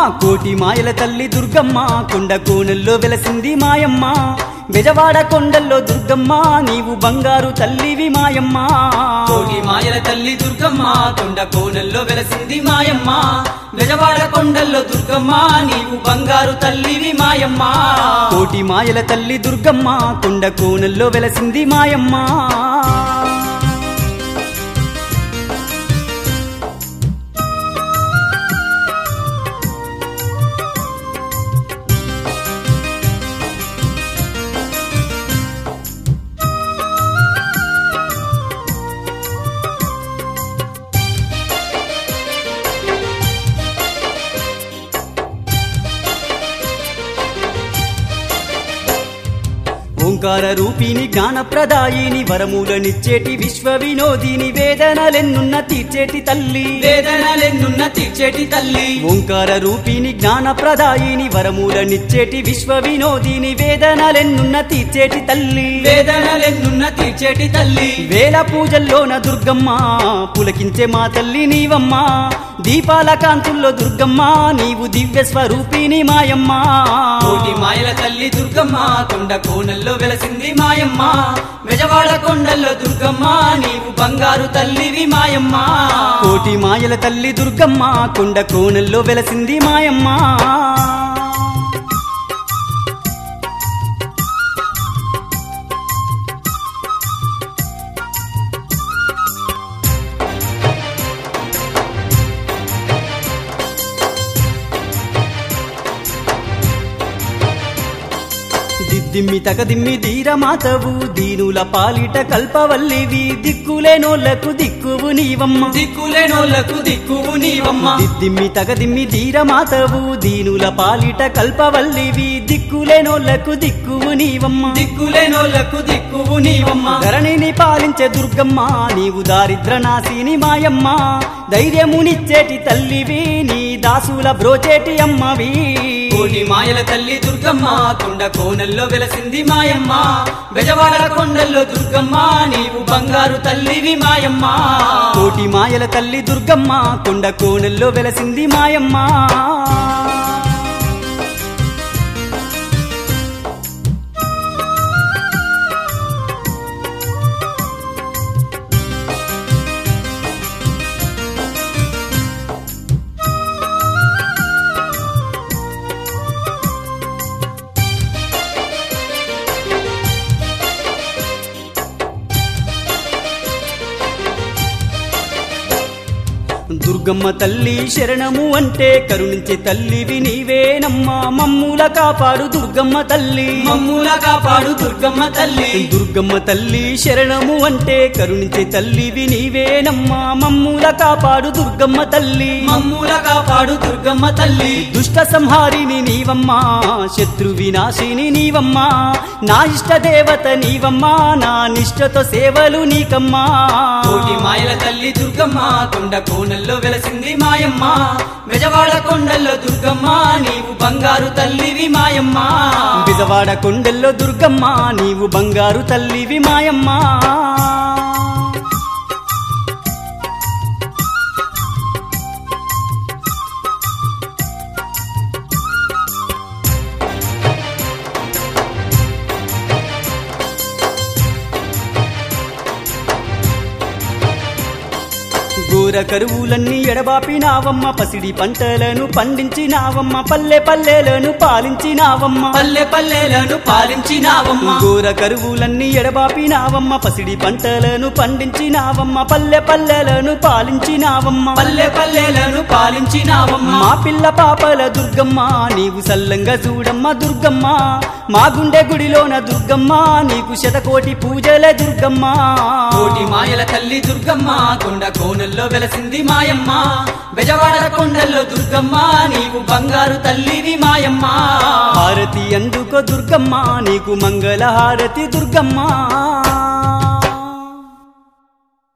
కోటి మాయల తల్లి దుర్గమ్మ కొండ కోనల్లో వెలసింది మాయమ్మ బెజవాడ కొండల్లో దుర్గమ్మ నీవు బంగారు తల్లివి మాయమ్మ కోటి మాయల తల్లి దుర్గమ్మ కొండ కోనల్లో వెలసింది మాయమ్మ బెజవాడ కొండల్లో దుర్గమ్మ నీవు బంగారు తల్లివి మాయమ్మ కోటి మాయల తల్లి దుర్గమ్మ కొండ కోనల్లో వెలసింది మాయమ్మ ఓంకార రూపిణి జ్ఞానప్రదాయిని వరములనిచ్చేటి విశ్వ వినోదిని వేదనలెన్నున్న తీర్చేటి తల్లి వేదనలెన్నున్న తీర్చేటి తల్లి ఓంకార రూపిణి జ్ఞానప్రదాయిని వరములనిచ్చేటి విశ్వ వినోదిని వేదనలెన్నున్న తీర్చేటి తల్లి వేదనలెన్నున్న తీర్చేటి తల్లి వేల పూజల్లోన దుర్గమ్మ పులకించే మా తల్లి నీవమ్మ దీపాల కాంతుల్లో దుర్గమ్మ నీవు దివ్య స్వరూపిణి మాయమ్మ కోటి మాయల తల్లి దుర్గమ్మ కొండ కోనల్లో వెలసింది మాయమ్మ బెజవాడ కొండల్లో దుర్గమ్మ నీవు బంగారు తల్లివి మాయమ్మ కోటి మాయల తల్లి దుర్గమ్మ కొండ కోణల్లో వెలసింది మాయమ్మ దిద్దిమ్మి తగదిమ్మి ధీరమాతవు దీనుల పాలిట కల్పవల్లివి దిక్కులేనోళ్లకు దిక్కువు నీవమ్మ దిక్కులేనోళ్లకు దిక్కువు నీవమ్మ దిద్దిమ్మి తగదిమ్మి ధీరమాతవు దీనుల పాలిట కల్పవల్లివి దిక్కులేనోళ్లకు దిక్కువు నీవమ్మ దిక్కులేనోళ్లకు దిక్కువు నీవమ్మ ధరణిని పాలించే దుర్గమ్మ నీవు దారిద్ర నాశిని మాయమ్మ ధైర్యమునిచ్చేటి తల్లివి నీ దాసుల బ్రోచేటి అమ్మవి కోటి మాయల తల్లి దుర్గమ్మ కొండ కోనల్లో వెలసింది మాయమ్మ బెజవాడ కొండల్లో దుర్గమ్మ నీవు బంగారు తల్లివి మాయమ్మ కోటి మాయల తల్లి దుర్గమ్మ కొండ కోణల్లో వెలసింది మాయమ్మ దుర్గమ్మ తల్లి శరణము అంటే కరుణించే తల్లివి నీవేనమ్మా మమ్ముల కాపాడు దుర్గమ్మ తల్లి మమ్ముల కాపాడు దుర్గమ్మ తల్లి దుర్గమ్మ తల్లి శరణము అంటే కరుణించే తల్లివి నీవేనమ్మా మమ్ముల కాపాడు దుర్గమ్మ తల్లి మమ్ముల కాపాడు దుర్గమ్మ తల్లి దుష్ట సంహారిని నీవమ్మా శత్రు వినాశిని నీవమ్మా నా ఇష్ట దేవత నీవమ్మా నా నిష్టతో సేవలు నీకమ్మా కోటి మాయల తల్లి దుర్గమ్మ కొండ కోనల్లో వెలసింది మాయమ్మ బెజవాడ కొండల్లో దుర్గమ్మ నీవు బంగారు తల్లివి మాయమ్మ బిజవాడ కొండల్లో దుర్గమ్మ నీవు బంగారు తల్లివి మాయమ్మ ఘోర కరువులన్నీ ఎడబాపినావమ్మ పసిడి పంటలను పండించినావమ్మ పల్లె పల్లెలను పాలించినావమ్మ పల్లె పల్లెలను పాలించినావమ్మ ఘోర కరువులన్నీ ఎడబాపినావమ్మ పసిడి పంటలను పండించినావమ్మ పల్లె పల్లెలను పాలించినావమ్మ పల్లె పల్లెలను పాలించినావమ్మ మా పిల్ల పాపల దుర్గమ్మ నీవు సల్లంగా చూడమ్మ దుర్గమ్మ మా గుండె గుడిలోన దుర్గమ్మ నీకు శతకోటి పూజల దుర్గమ్మ కోటి మాయల తల్లి దుర్గమ్మ కొండ కోనల్లో వెలసింది మాయమ్మ బెజవాడ కొండల్లో దుర్గమ్మ నీవు బంగారు తల్లివి మాయమ్మ హారతి అందుకో దుర్గమ్మ నీకు మంగళ హారతి దుర్గమ్మ